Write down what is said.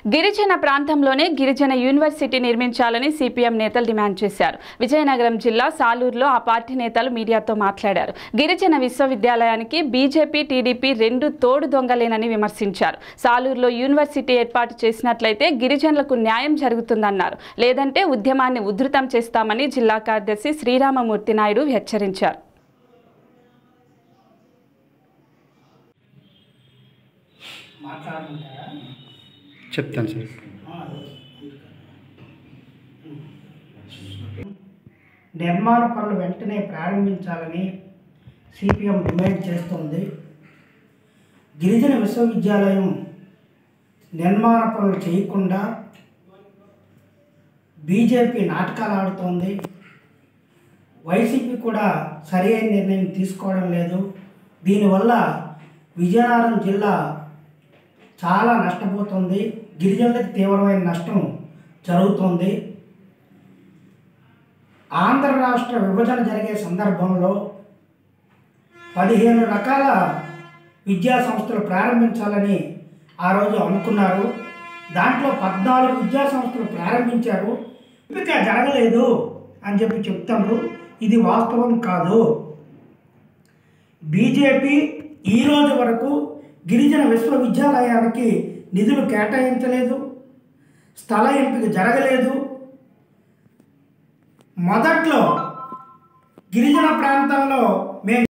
గిరిజన ప్రాంతంలోనే గిరిజన యూనివర్సిటీ నిర్మించాలని సిపిఎం నేతలు డిమాండ్ చేశారు విజయనగరం జిల్లా సాలూరులో ఆ పార్టీ నేతలు మీడియాతో మాట్లాడారు గిరిజన విశ్వవిద్యాలయానికి బీజేపీ టీడీపీ రెండు తోడు దొంగలేనని విమర్శించారు సాలూరులో యూనివర్సిటీ ఏర్పాటు చేసినట్లయితే గిరిజనులకు న్యాయం జరుగుతుందన్నారు లేదంటే ఉద్యమాన్ని ఉధృతం చేస్తామని జిల్లా కార్యదర్శి శ్రీరామమూర్తి నాయుడు హెచ్చరించారు మాట్లాడమంటారా చెప్తాను సార్ నిర్మాణ పనులు వెంటనే ప్రారంభించాలని సిపిఎం డిమాండ్ చేస్తుంది గిరిజన విశ్వవిద్యాలయం నిర్మాణ పనులు చేయకుండా బీజేపీ నాటకాలు ఆడుతోంది వైసీపీ కూడా సరైన నిర్ణయం తీసుకోవడం లేదు దీనివల్ల విజయనగరం జిల్లా చాలా నష్టపోతుంది గిరిజనులకు తీవ్రమైన నష్టం జరుగుతుంది ఆంధ్ర రాష్ట్ర విభజన జరిగే సందర్భంలో పదిహేను రకాల విద్యా సంస్థలు ప్రారంభించాలని ఆ రోజు అనుకున్నారు దాంట్లో పద్నాలుగు విద్యా సంస్థలు ప్రారంభించారు ఎంపిక జరగలేదు అని చెప్పి చెప్తారు ఇది వాస్తవం కాదు బీజేపీ ఈ రోజు వరకు గిరిజన విశ్వవిద్యాలయానికి నిధులు కేటాయించలేదు స్థల ఎంపిక జరగలేదు మొదట్లో గిరిజన ప్రాంతంలో మేము